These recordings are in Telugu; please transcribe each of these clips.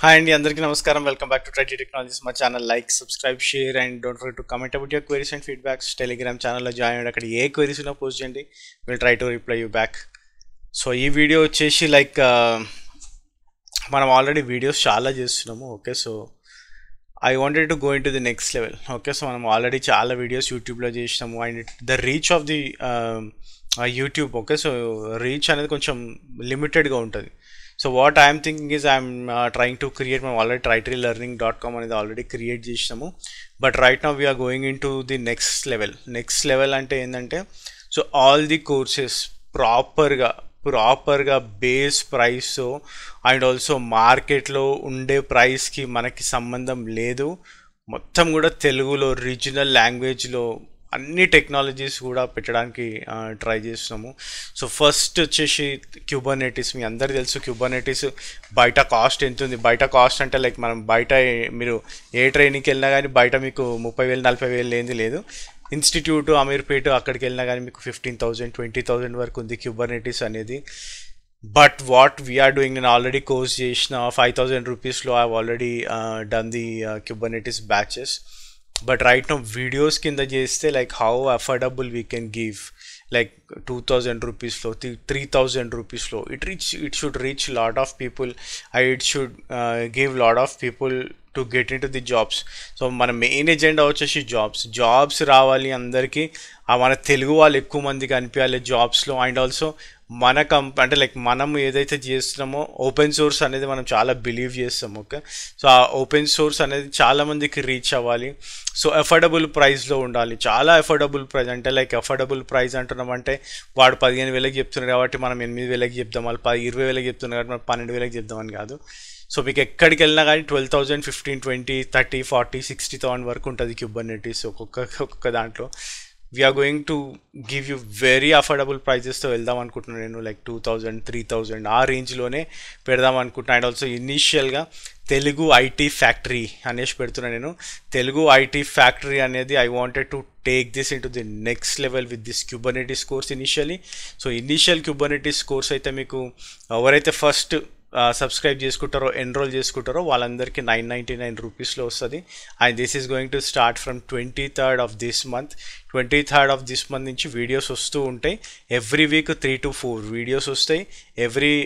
హాయ్ అండి అందరికీ నమస్కారం welcome back to Tritee technologies మా channel like subscribe share and don't forget comment about your queries and feedbacks Telegram ఛానల్లో జాయిన్ అయ్యి అక్కడ ఏ క్వరీస్ ఉన్నా పోస్ట్ చేయండి will try to reply you back so ఈ వీడియో వచ్చేసి లైక్ మనం ఆల్రెడీ వీడియోస్ చాలా చేస్తున్నాము okay so I wanted to go into the next level okay so మనం ఆల్రెడీ చాలా వీడియోస్ యూట్యూబ్లో చేసినాము and the reach of the YouTube okay so reach అనేది కొంచెం లిమిటెడ్గా ఉంటుంది so what I'm thinking is I'm trying to create మనం already Tritery learning dot com అనేది ఆల్రెడీ క్రియేట్ చేసినాము but right now we're going into the next level next level అంటే ఏంటంటే సో ఆల్ ది కోర్సెస్ ప్రాపర్గా ప్రాపర్గా బేస్ ప్రైస్ అండ్ ఆల్సో మార్కెట్లో ఉండే ప్రైస్కి మనకి సంబంధం లేదు మొత్తం కూడా తెలుగులో రీజనల్ లాంగ్వేజ్లో అన్ని టెక్నాలజీస్ కూడా పెట్టడానికి ట్రై చేస్తున్నాము సో ఫస్ట్ వచ్చేసి క్యూబర్నెటిస్ మీ అందరికీ తెలుసు క్యూబర్నెటిస్ బయట కాస్ట్ ఎంత ఉంది బయట కాస్ట్ అంటే లైక్ మనం బయట మీరు ఏ ట్రైనింగ్కి వెళ్ళినా కానీ బయట మీకు ముప్పై వేలు నలభై వేలు ఏంది లేదు ఇన్స్టిట్యూట్ అమీర్పేట అక్కడికి వెళ్ళినా కానీ మీకు ఫిఫ్టీన్ థౌజండ్ ట్వంటీ థౌజండ్ వరకు ఉంది క్యూబర్నెటిస్ అనేది బట్ వాట్ వీఆర్ డూయింగ్ నేను ఆల్రెడీ కోర్స్ చేసిన ఫైవ్ థౌజండ్ రూపీస్లో I already done the Kubernetes batches but right now videos కింద చేస్తే like how affordable we can give like two thousand రూపీస్లో త్రీ థౌజండ్ రూపీస్లో it reach it should reach lot of people I it should give lot of people to get into the jobs so మన మెయిన్ ఎజెండా వచ్చేసి జాబ్స్ జాబ్స్ రావాలి అందరికీ మన తెలుగు వాళ్ళు ఎక్కువ మంది కనిపించాలి జాబ్స్లో అండ్ ఆల్సో మన కంప్ అంటే లైక్ మనం ఏదైతే చేస్తున్నామో ఓపెన్ సోర్స్ అనేది మనం చాలా బిలీవ్ చేస్తాం ఓకే సో ఆ ఓపెన్ సోర్స్ అనేది చాలా మందికి రీచ్ అవ్వాలి సో అఫోర్డబుల్ ప్రైస్లో ఉండాలి చాలా అఫోర్డబుల్ ప్రైస్ అంటే లైక్ అఫోర్డబుల్ ప్రైస్ అంటున్నామంటే వాడు పదిహేను వేలకి చెప్తున్నారు కాబట్టి మనం ఎనిమిది వేలకి చెప్దాం వాళ్ళు పది ఇరవై వేలకి చెప్తున్నారు కాబట్టి మనం పన్నెండు వేలకి చెప్దామని కాదు సో మీకు ఎక్కడికి వెళ్ళినా కానీ twelve thousand fifteen twenty thirty forty sixty thousand వరకు ఉంటుంది క్యూబర్నెటీస్ ఒక్కొక్క ఒక్కొక్క దాంట్లో we're going to give you very affordable ప్రైజెస్తో వెళ్దాం అనుకుంటున్నాను నేను like two thousand three thousand ఆ రేంజ్లోనే పెడదాం అనుకుంటున్నాను అండ్ ఆల్సో ఇనీషియల్గా తెలుగు ఐటీ ఫ్యాక్టరీ అనేసి పెడుతున్నాను నేను తెలుగు ఐటీ ఫ్యాక్టరీ అనేది I wanted to take this into the next level with this Kubernetes course initially so initial Kubernetes course అయితే మీకు ఎవరైతే ఫస్ట్ సబ్స్క్రైబ్ చేసుకుంటారో ఎన్రోల్ చేసుకుంటారో వాళ్ళందరికీ నైన్ నైంటీ నైన్ రూపీస్లో వస్తుంది and this is going to start from twenty third of this month twenty third of this month నుంచి వీడియోస్ వస్తూ ఉంటాయి every week three to four videos వస్తాయి ఎవ్రీ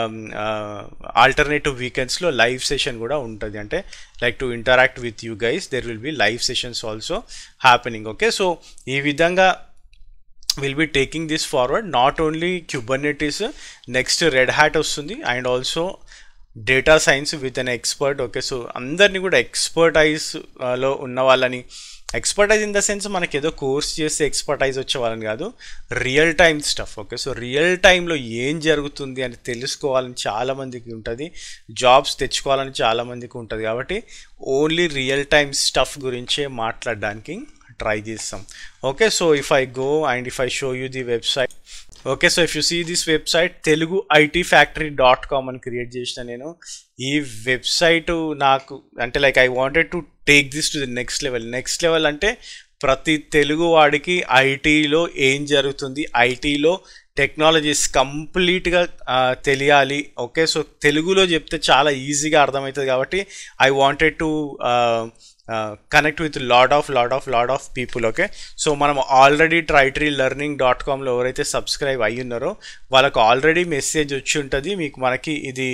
ఆల్టర్నేటివ్ వీకెండ్స్లో లైవ్ సెషన్ కూడా ఉంటుంది అంటే like to interact with you guys there will be live sessions also happening okay so ఈ విధంగా will be taking this forward not only Kubernetes next Red Hat వస్తుంది and also data science with an expert okay so అందరినీ కూడా ఎక్స్పర్టైజ్లో ఉన్న వాళ్ళని ఎక్స్పర్టైజ్ ఇన్ ద సెన్స్ మనకి ఏదో కోర్స్ చేస్తే ఎక్స్పర్టైజ్ వచ్చే వాళ్ళని కాదు real time stuff okay so real టైంలో ఏం జరుగుతుంది అని తెలుసుకోవాలని చాలామందికి ఉంటుంది జాబ్స్ తెచ్చుకోవాలని చాలామందికి ఉంటుంది కాబట్టి ఓన్లీ రియల్ టైమ్ స్టఫ్ గురించే మాట్లాడడానికి ట్రై చేస్తాం okay so if I go and if I show you the website okay so if you see this website Telugu IT factory dot com అని క్రియేట్ చేసిన నేను ఈ వెబ్సైట్ నాకు అంటే like I wanted to take this to the next level next level అంటే ప్రతి తెలుగు వాడికి ఐటీలో ఏం జరుగుతుంది ఐటీలో టెక్నాలజీస్ కంప్లీట్గా తెలియాలి ఓకే సో తెలుగులో చెప్తే చాలా ఈజీగా అర్థమవుతుంది కాబట్టి I wanted to connect with lot of lot of lot of people okay so మనం ఆల్రెడీ ట్రైటరీ లెర్నింగ్ డాట్ కామ్లో ఎవరైతే సబ్స్క్రైబ్ అయ్యి ఉన్నారో వాళ్ళకు ఆల్రెడీ మెసేజ్ వచ్చి ఉంటుంది మీకు మనకి ఇది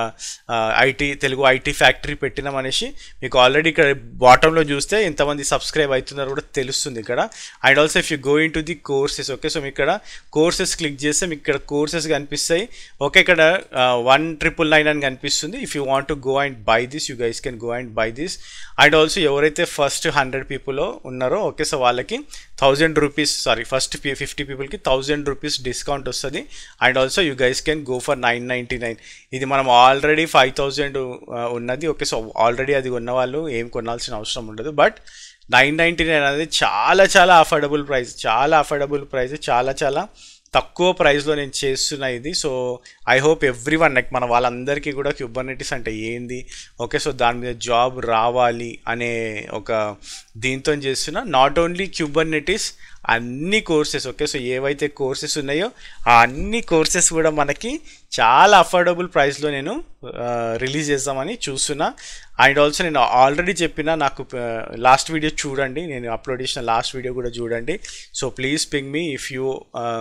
ఐటీ తెలుగు ఐటీ ఫ్యాక్టరీ పెట్టినాం అనేసి మీకు ఆల్రెడీ ఇక్కడ బాటంలో చూస్తే ఎంతమంది సబ్స్క్రైబ్ అవుతున్నారు కూడా తెలుస్తుంది ఇక్కడ and also if you go into the courses okay so మీకు ఇక్కడ కోర్సెస్ క్లిక్ చేస్తే మీకు ఇక్కడ కోర్సెస్ కనిపిస్తాయి ఓకే ఇక్కడ వన్ ట్రిపుల్ నైన్ అని కనిపిస్తుంది if you want to go and buy this you guys can go and buy this and also ఎవరైతే ఫస్ట్ హండ్రెడ్ పీపుల్ ఉన్నారో ఓకే సో వాళ్ళకి thousand rupees sorry first fifty పీపుల్కి థౌజండ్ రూపీస్ డిస్కౌంట్ వస్తుంది and also you guys can go for nine ninety nine ఇది మనం ఆల్రెడీ ఫైవ్ థౌజండ్ ఉన్నది ఓకే సో ఆల్రెడీ అది ఉన్న వాళ్ళు ఏం కొనాల్సిన అవసరం ఉండదు బట్ నైన్ నైంటీ నైన్ అనేది చాలా చాలా అఫోర్డబుల్ ప్రైస్ చాలా అఫోర్డబుల్ ప్రైస్ చాలా చాలా తక్కువ ప్రైస్లో నేను చేస్తున్నా ఇది so I hope everyone like మన వాళ్ళందరికీ కూడా క్యూబర్నెటీస్ అంటే ఏంది ఓకే సో దాని మీద జాబ్ రావాలి అనే ఒక దీంతో చేస్తున్నా నాట్ ఓన్లీ క్యూబర్నెటీస్ అన్ని కోర్సెస్ ఓకే సో ఏవైతే కోర్సెస్ ఉన్నాయో ఆ అన్ని కోర్సెస్ కూడా మనకి చాలా అఫోర్డబుల్ ప్రైస్లో నేను రిలీజ్ చేద్దామని చూస్తున్నా అండ్ ఆల్సో నేను ఆల్రెడీ చెప్పిన నాకు లాస్ట్ వీడియో చూడండి నేను అప్లోడ్ చేసిన లాస్ట్ వీడియో కూడా చూడండి so please ping me if you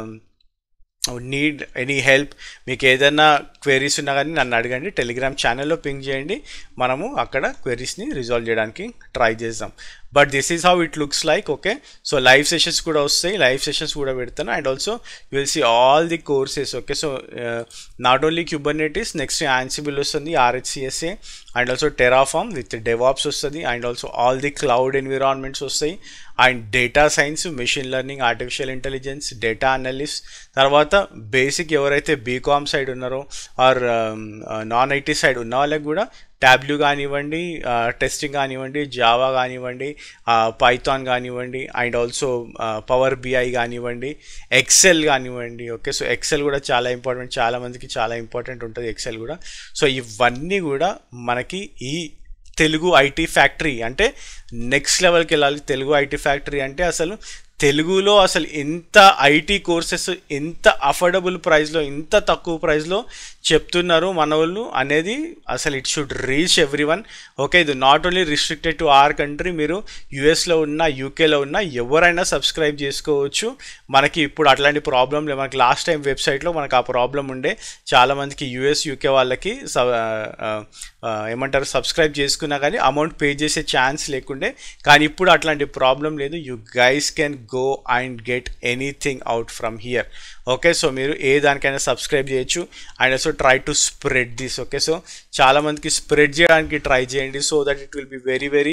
need any help మీకు ఏదైనా క్వెరీస్ ఉన్నా కానీ నన్ను అడగండి టెలిగ్రామ్ ఛానల్లో పింక్ చేయండి మనము అక్కడ క్వెరీస్ని రిజాల్వ్ చేయడానికి ట్రై చేద్దాం but this is how it looks like okay so live sessions కూడా వస్తాయి లైవ్ సెషన్స్ కూడా పెడతాను and also you will see all the courses okay so not only Kubernetes next Ansible వస్తుంది RHCSA and also Terraform with DevOps వస్తుంది and also all the cloud environments వస్తాయి and data science machine learning artificial intelligence data analyst తర్వాత బేసిక్ ఎవరైతే బీకామ్ సైడ్ ఉన్నారో ఆర్ నాన్ ఐటీ సైడ్ ఉన్న వాళ్ళకి కూడా ట్యాబ్లు కానివ్వండి టెస్టింగ్ కానివ్వండి జావా కానివ్వండి పైథాన్ కానివ్వండి అండ్ ఆల్సో పవర్ బిఐ కానివ్వండి ఎక్సెల్ కానివ్వండి ఓకే సో ఎక్సెల్ కూడా చాలా ఇంపార్టెంట్ చాలా మందికి చాలా ఇంపార్టెంట్ ఉంటుంది ఎక్సెల్ కూడా సో ఇవన్నీ కూడా మనకి ఈ తెలుగు ఐటీ ఫ్యాక్టరీ అంటే నెక్స్ట్ లెవెల్కి వెళ్ళాలి తెలుగు ఐటీ ఫ్యాక్టరీ అంటే అసలు తెలుగులో అసలు ఎంత ఐటీ కోర్సెస్ ఎంత అఫోర్డబుల్ ప్రైస్లో ఇంత తక్కువ ప్రైస్లో చెప్తున్నారు మన వాళ్ళు అనేది అసలు it should reach everyone okay ఇది not only restricted to our country మీరు యూఎస్లో ఉన్న యూకేలో ఉన్న ఎవరైనా సబ్స్క్రైబ్ చేసుకోవచ్చు మనకి ఇప్పుడు అట్లాంటి ప్రాబ్లం లేదు మనకి లాస్ట్ టైం వెబ్సైట్లో మనకు ఆ ప్రాబ్లం ఉండే చాలామందికి యూఎస్ యూకే వాళ్ళకి ఏమంటారు సబ్స్క్రైబ్ చేసుకున్నా కానీ అమౌంట్ పే చేసే ఛాన్స్ లేకుండే కానీ ఇప్పుడు అట్లాంటి ప్రాబ్లం లేదు you guys can go and get anything out from here okay so మీరు ఏ దానికైనా సబ్స్క్రైబ్ చేయొచ్చు and also try to spread this okay so చాలామందికి స్ప్రెడ్ చేయడానికి ట్రై చేయండి so that it will be very very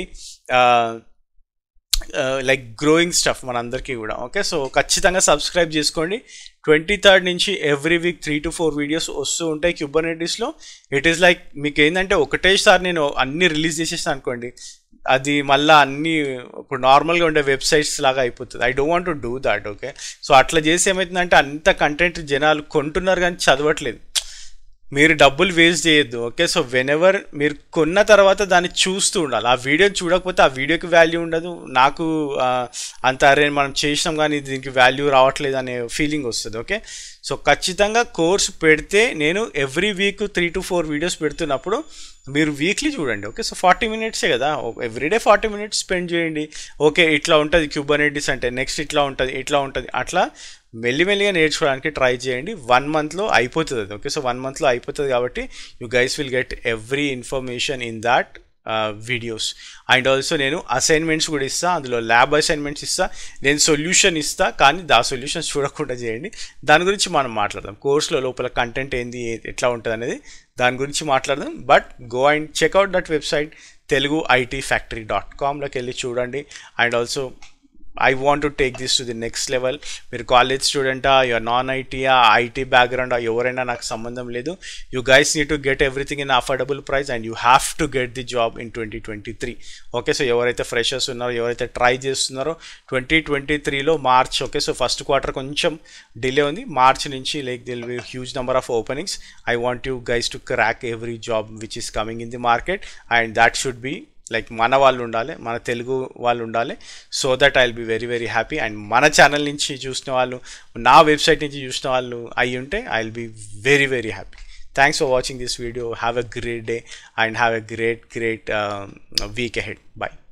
like growing stuff మనందరికీ కూడా ఓకే సో ఖచ్చితంగా సబ్స్క్రైబ్ చేసుకోండి ట్వంటీ థర్డ్ నుంచి every week three to four videos వస్తూ ఉంటాయి క్యూబర్నెటీస్లో ఇట్ ఈస్ లైక్ మీకు ఏంటంటే ఒకటేసారి నేను అన్ని రిలీజ్ చేసేస్తాను అనుకోండి అది మళ్ళీ అన్ని ఇప్పుడు నార్మల్గా ఉండే వెబ్సైట్స్ లాగా అయిపోతుంది I don't want to do that okay so అట్లా చేసి ఏమవుతుందంటే అంత కంటెంట్ జనాలు కొంటున్నారు కానీ చదవట్లేదు మీరు డబ్బులు వేస్ట్ చేయొద్దు ఓకే సో వెన్ ఎవర్ మీరు కొన్న తర్వాత దాన్ని చూస్తూ ఉండాలి ఆ వీడియోని చూడకపోతే ఆ వీడియోకి వాల్యూ ఉండదు నాకు అంత అరే మనం చేసినాం కానీ దీనికి వాల్యూ రావట్లేదు అనే ఫీలింగ్ వస్తుంది ఓకే సో ఖచ్చితంగా కోర్స్ పెడితే నేను every week three to four videos పెడుతున్నప్పుడు మీరు వీక్లీ చూడండి ఓకే సో ఫార్టీ మినిట్సే కదా ఎవ్రీడే ఫార్టీ మినిట్స్ స్పెండ్ చేయండి ఓకే ఇట్లా ఉంటుంది క్యూబర్నెటిస్ అంటే నెక్స్ట్ ఇట్లా ఉంటుంది ఇట్లా ఉంటుంది అట్లా మెల్లిమెల్లిగా నేర్చుకోవడానికి ట్రై చేయండి వన్ మంత్లో అయిపోతుంది అది ఓకే సో వన్ మంత్లో అయిపోతుంది కాబట్టి you guys will get every information in that videos and also నేను అసైన్మెంట్స్ కూడా ఇస్తా అందులో ల్యాబ్ అసైన్మెంట్స్ ఇస్తా నేను సొల్యూషన్ ఇస్తా కానీ దా సొల్యూషన్స్ చూడకుండా చేయండి దాని గురించి మనం మాట్లాడదాం కోర్సులో లోపల కంటెంట్ ఏంది ఎట్లా ఉంటుంది అనేది దాని గురించి మాట్లాడదాం but go and check out that website Telugu IT factory dot కామ్లోకి వెళ్ళి చూడండి and also I want to take this to the next level మీరు కాలేజ్ స్టూడెంటా యువర్ నాన్ ఐటీయా ఐటీ బ్యాక్గ్రౌండా ఎవరైనా నాకు సంబంధం లేదు you guys need to get everything in affordable price and you have to get the job in twenty twenty three okay so ఎవరైతే ఫ్రెషర్స్ ఉన్నారో ఎవరైతే ట్రై చేస్తున్నారో ట్వంటీ ట్వంటీ త్రీలో March okay so first quarter కొంచెం డిలే ఉంది మార్చ్ నుంచి like there'll be huge number of openings I want you guys to crack every job which is coming in the market and that should be like మన వాళ్ళు ఉండాలి మన తెలుగు వాళ్ళు ఉండాలి so that I will be very very happy and మన ఛానల్ నుంచి చూసిన వాళ్ళు నా వెబ్సైట్ నుంచి చూసిన వాళ్ళు అయి ఉంటే I will be very very happy thanks for watching this video have a great day and have a great great week ahead bye